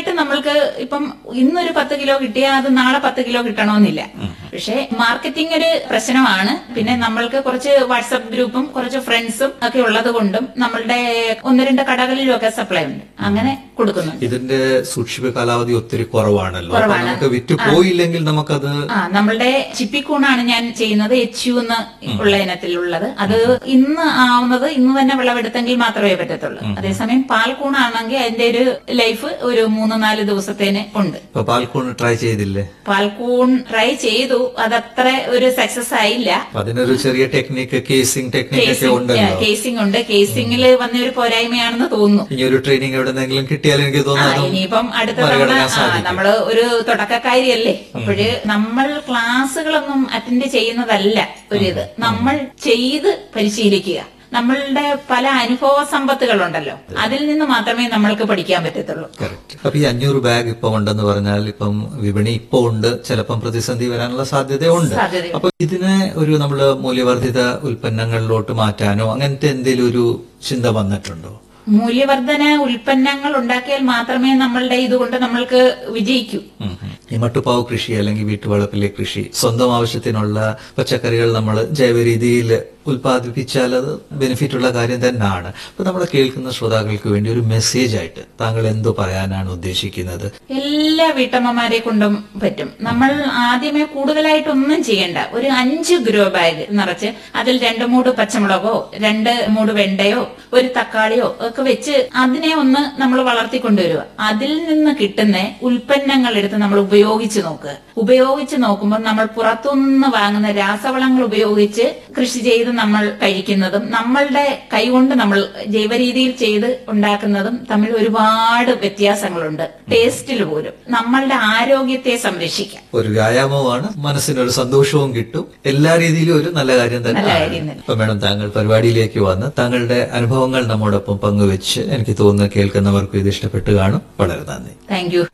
കൂടുതലായിട്ട് നമ്മൾക്ക് ഇപ്പം ഇന്നൊരു പത്ത് കിലോ കിട്ടിയാൽ അത് നാളെ പത്ത് കിലോ കിട്ടണമെന്നില്ല പക്ഷെ മാർക്കറ്റിംഗ് ഒരു പ്രശ്നമാണ് പിന്നെ നമ്മൾക്ക് കുറച്ച് വാട്സപ്പ് ഗ്രൂപ്പും കുറച്ച് ഫ്രണ്ട്സും ഒക്കെ ഉള്ളത് കൊണ്ടും നമ്മളുടെ ഒന്ന് രണ്ട് കടകളിലും ഒക്കെ സപ്ലൈ ഉണ്ട് അങ്ങനെ കൊടുക്കുന്നുണ്ട് ഇതിന്റെ സൂക്ഷിപ്പ് കാലാവധി ഒത്തിരി കുറവാണല്ലോ അപ്പൊ കുറവാണ്. നമുക്ക് വിറ്റ് പോയില്ലെങ്കിൽ നമുക്കത് ആ നമ്മളുടെ ചിപ്പിക്കൂണാണ് ഞാൻ ചെയ്യുന്നത് എച്ച് യു എന്ന് ഉള്ള ഇനത്തിലുള്ളത് അത് ഇന്ന് ആവുന്നത് ഇന്ന് തന്നെ വിളവെടുത്തെങ്കിൽ മാത്രമേ പറ്റത്തുള്ളൂ അതേസമയം പാൽക്കൂണാണെങ്കിൽ അതിന്റെ ഒരു ലൈഫ് ഒരു മൂന്ന് നാല് ദിവസത്തേന് ഉണ്ട് ഇപ്പൊ പാൽക്കൂൺ ട്രൈ ചെയ്തില്ലേ പാൽക്കൂൺ ട്രൈ ചെയ്തു അതത്ര ഒരു സക്സസ് ആയില്ല അപ്പൊ അതിനൊരു ചെറിയ ടെക്നിക്ക് കേസിംഗ് ടെക്നിക്ക് ഒക്കെ ഉണ്ടല്ലോ കേസിംഗ് ഉണ്ട് കേസിംഗിൽ വന്ന ഒരു പോരായ്മയാണെന്ന് തോന്നുന്നു ഇനി ഒരു ട്രെയിനിങ് എവിടെന്നെങ്കിലും കിട്ടിയാൽ എനിക്ക് ആ, തോന്നുന്നു അതും ഇനിയിപ്പം അടുത്ത തവണ മറികടക്കാൻ ആ, സാധിക്കും. നമ്മള് ഒരു തുടക്കക്കാരിയല്ലേ അപ്പോഴ് നമ്മൾ ക്ലാസ്സുകളൊന്നും അറ്റൻഡ് ചെയ്യുന്നതല്ല ഒരിത് നമ്മൾ ചെയ്ത് പരിശീലിക്കുക നമ്മളുടെ പല അനുഭവ സമ്പത്തുകളുണ്ടല്ലോ അതിൽ നിന്ന് മാത്രമേ നമ്മൾക്ക് പഠിക്കാൻ പറ്റത്തുള്ളൂ കറക്റ്റ് അപ്പൊ ഈ അഞ്ഞൂറ് ബാഗ് ഇപ്പൊ ഉണ്ടെന്ന് പറഞ്ഞാൽ ഇപ്പം വിപണി ഇപ്പൊ ഉണ്ട് ചിലപ്പം പ്രതിസന്ധി വരാനുള്ള സാധ്യതയുണ്ട് സാധ്യതയുണ്ട്. അപ്പൊ ഇതിനെ ഒരു നമ്മള് മൂല്യവർദ്ധിത ഉൽപ്പന്നങ്ങളിലോട്ട് മാറ്റാനോ അങ്ങനത്തെ എന്തെങ്കിലും ഒരു ചിന്ത വന്നിട്ടുണ്ടോ മൂല്യവർദ്ധന ഉൽപ്പന്നങ്ങൾ ഉണ്ടാക്കിയാൽ മാത്രമേ നമ്മളുടെ ഇതുകൊണ്ട് നമ്മൾക്ക് വിജയിക്കൂ ഉം ഉം. ഈ മട്ടുപ്പാവ് കൃഷി അല്ലെങ്കിൽ വീട്ടുവളപ്പിലെ കൃഷി സ്വന്തം ആവശ്യത്തിനുള്ള പച്ചക്കറികൾ നമ്മൾ ജൈവ രീതിയിൽ ഉൽപ്പാദിപ്പിച്ചാൽ അത് ബെനിഫിറ്റ് ഉള്ള കാര്യം തന്നെയാണ് അപ്പൊ നമ്മളെ കേൾക്കുന്ന ശ്രോതാക്കൾക്ക് വേണ്ടി ഒരു മെസ്സേജ് ആയിട്ട് താങ്കൾ എന്തോ പറയാനാണ് ഉദ്ദേശിക്കുന്നത് എല്ലാ വീട്ടമ്മമാരെ കൊണ്ടും പറ്റും നമ്മൾ ആദ്യമേ കൂടുതലായിട്ടൊന്നും ചെയ്യണ്ട ഒരു അഞ്ച് ഗ്രോ ബാഗ് നിറച്ച് അതിൽ രണ്ട് മൂട് പച്ചമുളകോ രണ്ട് മൂട് വെണ്ടയോ ഒരു തക്കാളിയോ ഒക്കെ വെച്ച് അതിനെ ഒന്ന് നമ്മൾ വളർത്തിക്കൊണ്ടുവരിക അതിൽ നിന്ന് കിട്ടുന്ന ഉൽപ്പന്നങ്ങൾ എടുത്ത് നമ്മൾ ഉപയോഗിച്ച് നോക്കുക ഉപയോഗിച്ച് നോക്കുമ്പോൾ നമ്മൾ പുറത്തുനിന്ന് വാങ്ങുന്ന രാസവളങ്ങൾ ഉപയോഗിച്ച് കൃഷി ചെയ്ത് നമ്മൾ കഴിക്കുന്നതും നമ്മളുടെ കൈകൊണ്ട് നമ്മൾ ജൈവരീതിയിൽ ചെയ്ത് ഉണ്ടാക്കുന്നതും തമ്മിൽ ഒരുപാട് വ്യത്യാസങ്ങളുണ്ട് ടേസ്റ്റിൽ പോലും നമ്മളുടെ ആരോഗ്യത്തെ സംരക്ഷിക്കാം ഒരു വ്യായാമമാണ് മനസ്സിനൊരു സന്തോഷവും കിട്ടും എല്ലാ രീതിയിലും ഒരു നല്ല കാര്യം തന്നെ നല്ല കാര്യം തന്നെ. അപ്പൊ മേഡം താങ്കൾ പരിപാടിയിലേക്ക് വന്ന് താങ്കളുടെ അനുഭവങ്ങൾ നമ്മോടൊപ്പം പങ്കുവെച്ച് എനിക്ക് തോന്നുന്നു കേൾക്കുന്നവർക്കും ഇത് ഇഷ്ടപ്പെട്ട് കാണും വളരെ നന്ദി താങ്ക് യു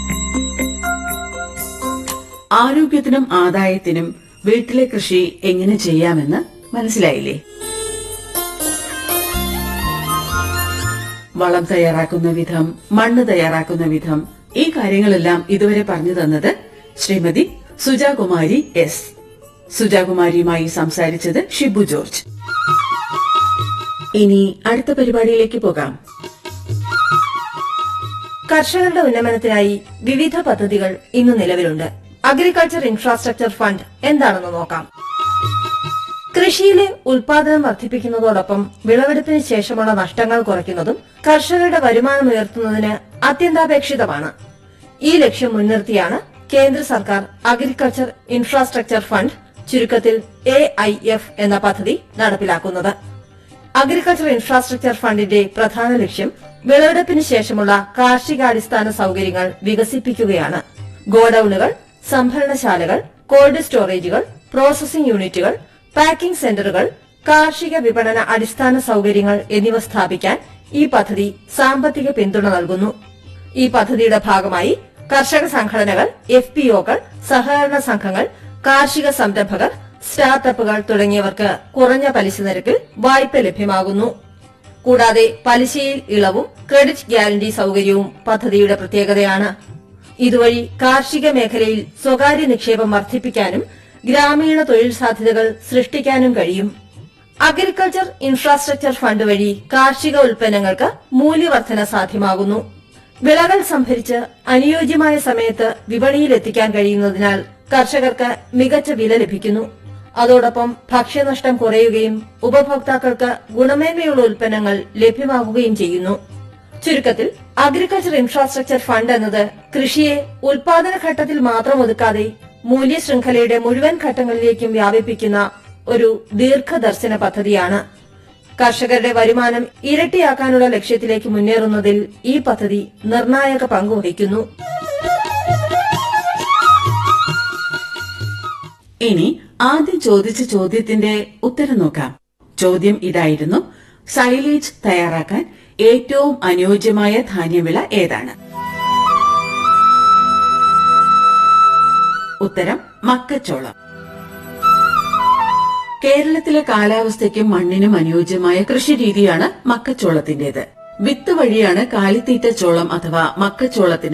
ആരോഗ്യത്തിനും ആദായത്തിനും വീട്ടിലെ കൃഷി എങ്ങനെ ചെയ്യാമെന്ന് മനസ്സിലായില്ലേ വളം തയ്യാറാക്കുന്ന വിധം മണ്ണ് തയ്യാറാക്കുന്ന വിധം ഈ കാര്യങ്ങളെല്ലാം ഇതുവരെ പറഞ്ഞു തന്നത് ശ്രീമതി സുജാകുമാരി എസ് സുജാകുമാരിയുമായി സംസാരിച്ചത് ഷിബു ജോർജ് ഇനി അടുത്ത പരിപാടിയിലേക്ക് പോകാം കർഷകരുടെ ഉന്നമനത്തിനായി വിവിധ പദ്ധതികൾ ഇന്ന് നിലവിലുണ്ട് അഗ്രികൾച്ചർ ഇൻഫ്രാസ്ട്രക്ചർ ഫണ്ട് എന്താണെന്ന് നോക്കാം കൃഷിയിലെ ഉൽപാദനം വർദ്ധിപ്പിക്കുന്നതോടൊപ്പം വിളവെടുപ്പിന് ശേഷമുള്ള നഷ്ടങ്ങൾ കുറയ്ക്കുന്നതും കർഷകരുടെ വരുമാനം ഉയർത്തുന്നതിന് അത്യന്താപേക്ഷിതമാണ് ഈ ലക്ഷ്യം മുൻനിർത്തിയാണ് കേന്ദ്ര സർക്കാർ അഗ്രികൾച്ചർ ഇൻഫ്രാസ്ട്രക്ചർ ഫണ്ട് ചുരുക്കത്തിൽ എ എന്ന പദ്ധതി നടപ്പിലാക്കുന്നത് അഗ്രികൾച്ചർ ഇൻഫ്രാസ്ട്രക്ചർ ഫണ്ടിന്റെ പ്രധാന ലക്ഷ്യം വിളവെടുപ്പിന് ശേഷമുള്ള കാർഷികാടിസ്ഥാന സൌകര്യങ്ങൾ വികസിപ്പിക്കുകയാണ് ഗോഡൌണുകൾ സംഭരണശാലകൾ കോൾഡ് സ്റ്റോറേജുകൾ പ്രോസസിംഗ് യൂണിറ്റുകൾ പാക്കിംഗ് സെന്ററുകൾ കാർഷിക വിപണന അടിസ്ഥാന സൌകര്യങ്ങൾ എന്നിവ സ്ഥാപിക്കാൻ ഈ പദ്ധതി സാമ്പത്തിക പിന്തുണ നൽകുന്നു ഈ പദ്ധതിയുടെ ഭാഗമായി കർഷക സംഘടനകൾ എഫ് പി ഒകൾ സഹകരണ സംഘങ്ങൾ കാർഷിക സംരംഭകർ സ്റ്റാർട്ടപ്പുകൾ തുടങ്ങിയവർക്ക് കുറഞ്ഞ പലിശ നിരക്കിൽ വായ്പ ലഭ്യമാകുന്നു കൂടാതെ പലിശയിൽ ഇളവും ക്രെഡിറ്റ് ഗ്യാരണ്ടി സൌകര്യവും പദ്ധതിയുടെ പ്രത്യേകതയാണ് ഇതുവഴി കാർഷിക മേഖലയിൽ സ്വകാര്യ നിക്ഷേപം വർദ്ധിപ്പിക്കാനും ഗ്രാമീണ തൊഴിൽ സാധ്യതകൾ സൃഷ്ടിക്കാനും കഴിയും അഗ്രികൾച്ചർ ഇൻഫ്രാസ്ട്രക്ചർ ഫണ്ട് വഴി കാർഷിക ഉൽപ്പന്നങ്ങൾക്ക് മൂല്യവർധന സാധ്യമാകുന്നു വിളകൾ സംഭരിച്ച് അനുയോജ്യമായ സമയത്ത് വിപണിയിൽ എത്തിക്കാൻ കഴിയുന്നതിനാൽ കർഷകർക്ക് മികച്ച വില ലഭിക്കുന്നു അതോടൊപ്പം ഭക്ഷ്യനഷ്ടം കുറയുകയും ഉപഭോക്താക്കൾക്ക് ഗുണമേന്മയുള്ള ഉൽപ്പന്നങ്ങൾ ലഭ്യമാകുകയും ചെയ്യുന്നു ചുരുക്കത്തിൽ അഗ്രികൾച്ചർ ഇൻഫ്രാസ്ട്രക്ചർ ഫണ്ട് എന്നത് കൃഷിയെ ഉൽപാദന ഘട്ടത്തിൽ മാത്രം ഒതുക്കാതെ മൂല്യശൃംഖലയുടെ മുഴുവൻ ഘട്ടങ്ങളിലേക്കും വ്യാപിപ്പിക്കുന്ന ഒരു ദീർഘദർശന പദ്ധതിയാണ് കർഷകരുടെ വരുമാനം ഇരട്ടിയാക്കാനുള്ള ലക്ഷ്യത്തിലേക്ക് മുന്നേറുന്നതിൽ ഈ പദ്ധതി നിർണായക പങ്കുവഹിക്കുന്നു ഇനി ആദ്യം ചോദിച്ച ചോദ്യത്തിന്റെ ഉത്തരം നോക്കാം ചോദ്യം ഇതായിരുന്നു സൈലേജ് തയ്യാറാക്കാൻ ഏറ്റവും അനുയോജ്യമായ ധാന്യവിള ഏതാണ് ഉത്തരം മക്കച്ചോളം കേരളത്തിലെ കാലാവസ്ഥയ്ക്കും മണ്ണിനും അനുയോജ്യമായ കൃഷിരീതിയാണ് മക്കച്ചോളത്തിന്റേത് വിത്ത് വഴിയാണ് കാലിത്തീറ്റ ചോളം അഥവാ മക്കച്ചോളത്തിന്റെ